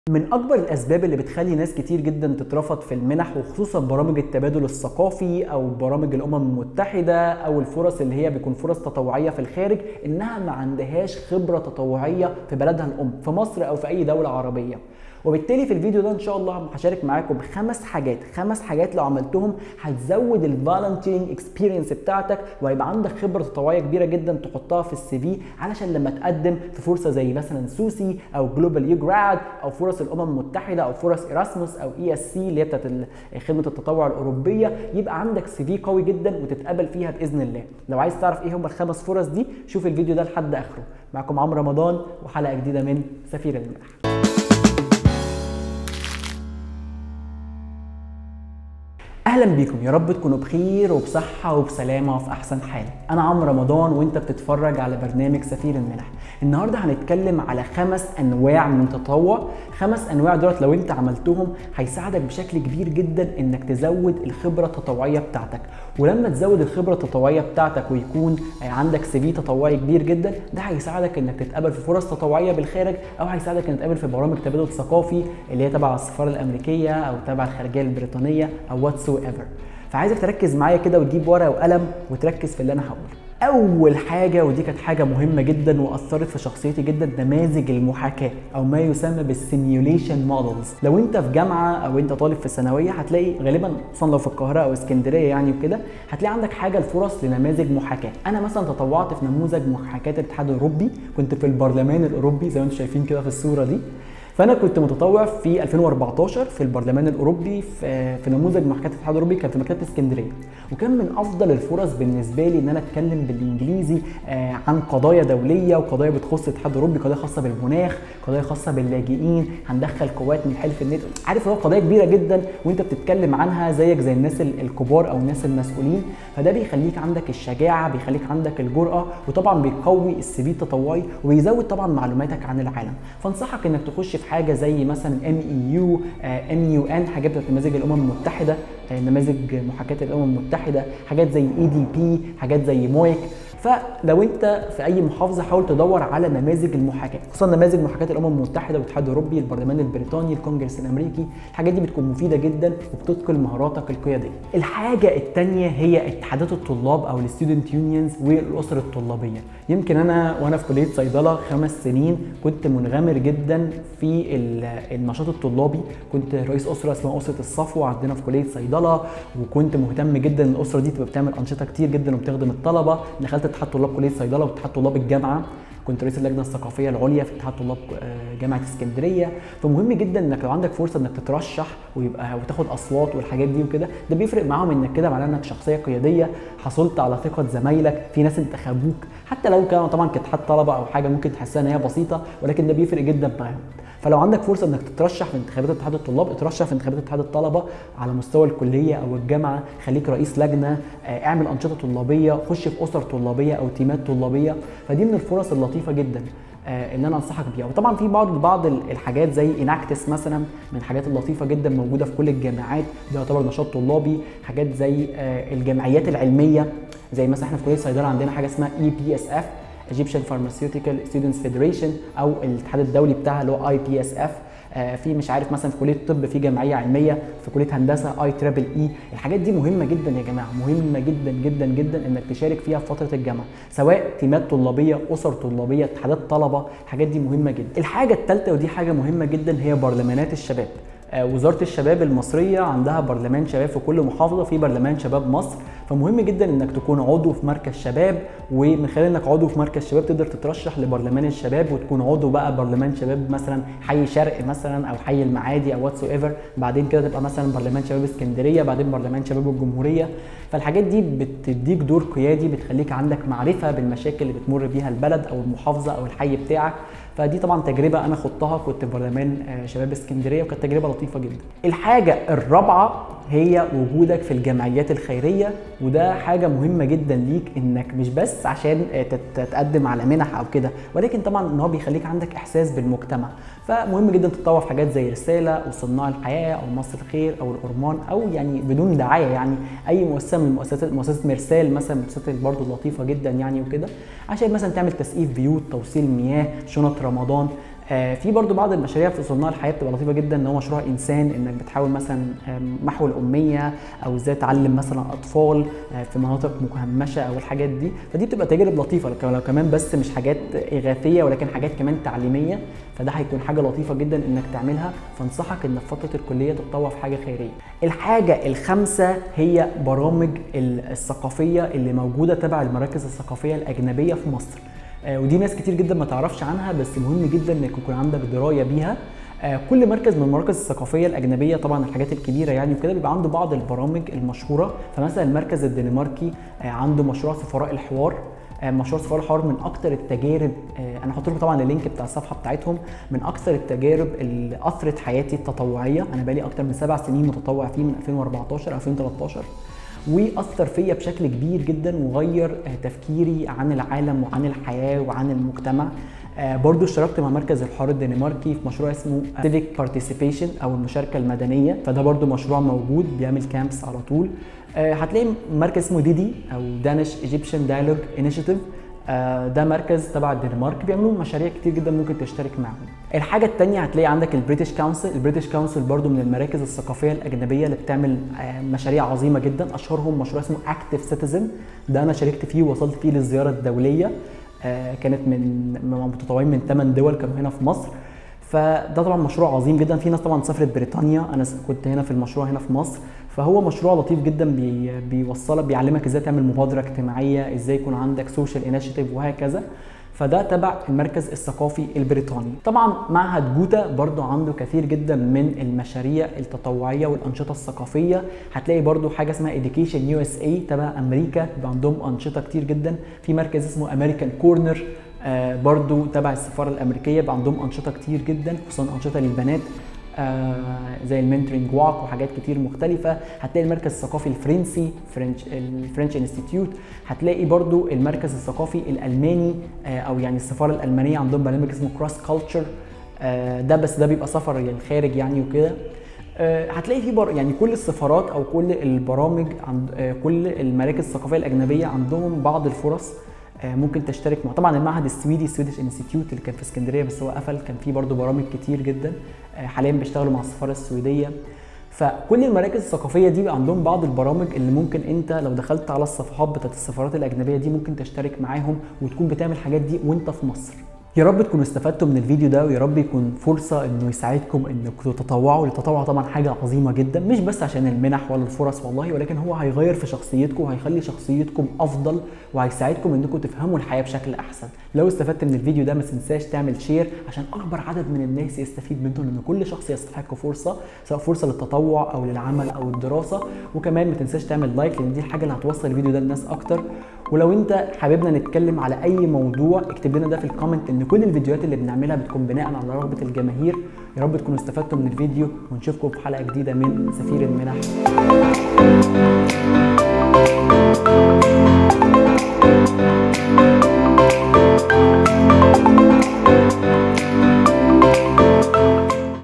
من اكبر الاسباب اللي بتخلي ناس كتير جدا تترفض في المنح وخصوصا برامج التبادل الثقافي او برامج الامم المتحده او الفرص اللي هي بيكون فرص تطوعيه في الخارج انها ما عندهاش خبره تطوعيه في بلدها الام في مصر او في اي دوله عربيه وبالتالي في الفيديو ده ان شاء الله هشارك معاكم خمس حاجات خمس حاجات لو عملتهم هتزود الفالنتيرنج اكسبيرينس بتاعتك وهيبقى عندك خبره تطوعيه كبيره جدا تحطها في السي في علشان لما تقدم في فرصه زي مثلا سوسي او جلوبال يو جراد او فرص الامم المتحده او فرص ايراسموس او اي اس سي اللي هي بتاعت خدمه التطوع الاوروبيه يبقى عندك سي في قوي جدا وتتقبل فيها باذن الله لو عايز تعرف ايه هم الخمس فرص دي شوف الفيديو ده لحد اخره معكم عمرو رمضان وحلقه جديده من سفير المنح اهلا بيكم يا رب تكونوا بخير وبصحه وبسلامه وفي احسن حال انا عمرو رمضان وانت بتتفرج على برنامج سفير المنح النهارده هنتكلم على خمس انواع من التطوع خمس انواع دولت لو انت عملتهم هيساعدك بشكل كبير جدا انك تزود الخبره التطوعيه بتاعتك ولما تزود الخبره التطوعيه بتاعتك ويكون عندك سي في تطوعي كبير جدا ده هيساعدك انك تتقبل في فرص تطوعيه بالخارج او هيساعدك انك تتقبل في برامج تبادل ثقافي اللي هي تبع السفاره الامريكيه او تبع الخارجيه البريطانيه او واتس ايفر فعايزك تركز معايا كده وتجيب ورقه وقلم وتركز في اللي انا هقوله اول حاجه ودي كانت حاجه مهمه جدا واثرت في شخصيتي جدا نماذج المحاكاه او ما يسمى بالسيميوليشن مودلز لو انت في جامعه او انت طالب في الثانويه هتلاقي غالبا خصوصا لو في القاهره او اسكندريه يعني وكده هتلاقي عندك حاجه الفرص لنماذج محاكاه انا مثلا تطوعت في نموذج محاكاه الاتحاد الاوروبي كنت في البرلمان الاوروبي زي ما انتم شايفين كده في الصوره دي فانا كنت متطوع في 2014 في البرلمان الاوروبي في, في نموذج محاكاه الاتحاد الاوروبي كان في مكتبه اسكندريه وكان من افضل الفرص بالنسبه لي ان انا اتكلم بالانجليزي عن قضايا دوليه وقضايا بتخص الاتحاد الاوروبي قضايا خاصه بالمناخ قضايا خاصه باللاجئين هندخل قوات من حلف الناتو عارف هو قضايا كبيره جدا وانت بتتكلم عنها زيك زي الناس الكبار او الناس المسؤولين فده بيخليك عندك الشجاعه بيخليك عندك الجرأه وطبعا بيقوي السي في التطوعي وبيزود طبعا معلوماتك عن العالم فانصحك انك تخش في حاجه زي مثلا ام اي يو ام يو ان حاجات بتاعت نماذج الامم المتحده نماذج محاكاه الامم المتحده حاجات زي اي دي بي حاجات زي مويك فلو انت في اي محافظه حاول تدور على نماذج المحاكاه خصوصا نماذج محاكاه الامم المتحده والاتحاد الاوروبي البرلمان البريطاني الكونجرس الامريكي الحاجات دي بتكون مفيده جدا وبتثقل مهاراتك القياديه الحاجه الثانيه هي اتحادات الطلاب او الستودنت يونيونز والاسر الطلابيه يمكن انا وانا في كليه صيدله خمس سنين كنت منغمر جدا في النشاط الطلابي كنت رئيس اسره اسمها اسره الصفوه عندنا في كليه صيدله وكنت مهتم جدا ان الاسره دي تبقى بتعمل انشطه كتير جدا وبتخدم الطلبه دخلت اتحاد طلاب كليه صيدله واتحاد طلاب الجامعه كنت رئيس اللجنه الثقافيه العليا في اتحاد طلاب جامعه اسكندريه فمهم جدا انك لو عندك فرصه انك تترشح ويبقى وتاخد اصوات والحاجات دي وكده ده بيفرق معاهم انك كده معناه انك شخصيه قياديه حصلت على ثقه زمايلك في ناس انتخبوك حتى لو كان طبعا كاتحاد طلبه او حاجه ممكن تحسها ان هي بسيطه ولكن ده بيفرق جدا معاهم فلو عندك فرصه انك تترشح في انتخابات اتحاد الطلاب اترشح في انتخابات اتحاد الطلبه على مستوى الكليه او الجامعه خليك رئيس لجنه اعمل انشطه طلابيه خش في اسر طلابيه او تيمات طلابيه فدي من الفرص اللطيفه جدا ان انا انصحك بيها وطبعا في بعض بعض الحاجات زي اناكتس مثلا من الحاجات اللطيفه جدا موجوده في كل الجامعات ده يعتبر نشاط طلابي حاجات زي الجمعيات العلميه زي مثلا احنا في كليه الصيدله عندنا حاجه اسمها اي بي اس اف Egyptian Pharmaceutical Students Federation او الاتحاد الدولي بتاعها اللي هو اي بي اس اف في مش عارف مثلا في كليه الطب في جمعيه علميه في كليه هندسه اي تريبل اي الحاجات دي مهمه جدا يا جماعه مهمه جدا جدا جدا انك تشارك فيها في فتره الجامعه سواء تيمات طلابيه اسر طلابيه اتحادات طلبه الحاجات دي مهمه جدا الحاجه الثالثه ودي حاجه مهمه جدا هي برلمانات الشباب وزاره الشباب المصريه عندها برلمان شباب في كل محافظه في برلمان شباب مصر فمهم جدا انك تكون عضو في مركز شباب ومن خلال انك عضو في مركز شباب تقدر تترشح لبرلمان الشباب وتكون عضو بقى برلمان شباب مثلا حي شرق مثلا او حي المعادي او واتس ايفر بعدين كده تبقى مثلا برلمان شباب اسكندريه بعدين برلمان شباب الجمهوريه فالحاجات دي بتديك دور قيادي بتخليك عندك معرفه بالمشاكل اللي بتمر بيها البلد او المحافظه او الحي بتاعك فدي طبعا تجربه انا خضتها كنت في برلمان شباب اسكندريه وكانت تجربه لطيفه جدا الحاجه الرابعه هي وجودك في الجمعيات الخيريه وده حاجه مهمه جدا ليك انك مش بس عشان تتقدم على منح او كده ولكن طبعا ان هو بيخليك عندك احساس بالمجتمع فمهم جدا تتطوع في حاجات زي رساله وصناع الحياه او مصر الخير او الأورمان او يعني بدون دعايه يعني اي مؤسسه من المؤسسات مؤسسه مرسال مثلا مؤسسات برضه لطيفه جدا يعني وكده عشان مثلا تعمل تسقيف بيوت توصيل مياه شنط رمضان آه، في برضو بعض المشاريع في صناع الحياه بتبقى لطيفه جدا ان هو مشروع انسان انك بتحاول مثلا آم، محو الاميه او ازاي تعلم مثلا اطفال آه، في مناطق مهمشه او الحاجات دي فدي بتبقى تجارب لطيفه لو لو كمان بس مش حاجات اغاثيه ولكن حاجات كمان تعليميه فده هيكون حاجه لطيفه جدا انك تعملها فانصحك ان في فتره الكليه تتطوع في حاجه خيريه الحاجه الخامسه هي برامج الثقافيه اللي موجوده تبع المراكز الثقافيه الاجنبيه في مصر آه، ودي ناس كتير جدا ما تعرفش عنها بس مهم جدا انك يكون عندك درايه بيها آه، كل مركز من المراكز الثقافيه الاجنبيه طبعا الحاجات الكبيره يعني وكده بيبقى عنده بعض البرامج المشهوره فمثلا المركز الدنماركي آه، عنده مشروع سفراء الحوار آه، مشروع سفراء الحوار من اكتر التجارب آه، انا هحط لكم طبعا اللينك بتاع الصفحه بتاعتهم من اكتر التجارب اللي اثرت حياتي التطوعيه انا بقالي اكتر من سبع سنين متطوع فيه من 2014 2013 واثر فيا بشكل كبير جدا وغير آه، تفكيري عن العالم وعن الحياه وعن المجتمع آه، برضو اشتركت مع مركز الحوار الدنماركي في مشروع اسمه Civic Participation او المشاركه المدنيه فده برضو مشروع موجود بيعمل كامبس على طول آه، هتلاقي مركز اسمه ديدي او دانش ايجيبشن دايلوج انيشيتيف ده مركز تبع الدنمارك بيعملوا مشاريع كتير جدا ممكن تشترك معاهم الحاجه الثانيه هتلاقي عندك البريتش كونسل البريتش كونسل برضو من المراكز الثقافيه الاجنبيه اللي بتعمل آه، مشاريع عظيمه جدا اشهرهم مشروع اسمه اكتف سيتيزن ده انا شاركت فيه ووصلت فيه للزياره الدوليه آه، كانت من من متطوعين من 8 دول كانوا هنا في مصر فده طبعا مشروع عظيم جدا في ناس طبعا سافرت بريطانيا انا س- كنت هنا في المشروع هنا في مصر فهو مشروع لطيف جدا بي بيوصلك بيعلمك ازاي تعمل مبادره اجتماعيه ازاي يكون عندك سوشيال انيشيتيف وهكذا فده تبع المركز الثقافي البريطاني طبعا معهد جوتا برضو عنده كثير جدا من المشاريع التطوعيه والانشطه الثقافيه هتلاقي برضو حاجه اسمها education يو اس اي تبع امريكا بيبقى عندهم انشطه كتير جدا في مركز اسمه امريكان كورنر آه برضو تبع السفاره الامريكيه بقى عندهم انشطه كتير جدا خصوصا انشطه للبنات آه زي المنتورنج واك وحاجات كتير مختلفة هتلاقي المركز الثقافي الفرنسي فرنش الفرنش انستيتيوت هتلاقي برضو المركز الثقافي الألماني آه أو يعني السفارة الألمانية عندهم برنامج اسمه كروس كلتشر ده بس ده بيبقى سفر للخارج يعني وكده آه، هتلاقي في بر... يعني كل السفارات او كل البرامج عند آه، كل المراكز الثقافيه الاجنبيه عندهم بعض الفرص آه، ممكن تشترك مع طبعا المعهد السويدي سويدش انستيتيوت اللي كان في اسكندريه بس هو قفل كان فيه برضه برامج كتير جدا آه، حاليا بيشتغلوا مع السفاره السويديه فكل المراكز الثقافيه دي بقى عندهم بعض البرامج اللي ممكن انت لو دخلت على الصفحات بتاعت السفارات الاجنبيه دي ممكن تشترك معاهم وتكون بتعمل الحاجات دي وانت في مصر يا رب تكونوا استفدتوا من الفيديو ده ويا رب يكون فرصة انه يساعدكم انكم تتطوعوا التطوع طبعا حاجة عظيمة جدا مش بس عشان المنح ولا الفرص والله ولكن هو هيغير في شخصيتكم وهيخلي شخصيتكم افضل وهيساعدكم انكم تفهموا الحياة بشكل احسن لو استفدت من الفيديو ده ما تنساش تعمل شير عشان اكبر عدد من الناس يستفيد منه لان كل شخص يستحق فرصة سواء فرصة للتطوع او للعمل او الدراسة وكمان ما تنساش تعمل لايك لان دي الحاجة اللي هتوصل الفيديو ده للناس اكتر ولو انت حاببنا نتكلم على اي موضوع اكتب لنا ده في الكومنت ان كل الفيديوهات اللي بنعملها بتكون بناء على رغبه الجماهير يا رب تكونوا استفدتوا من الفيديو ونشوفكم في حلقه جديده من سفير المنح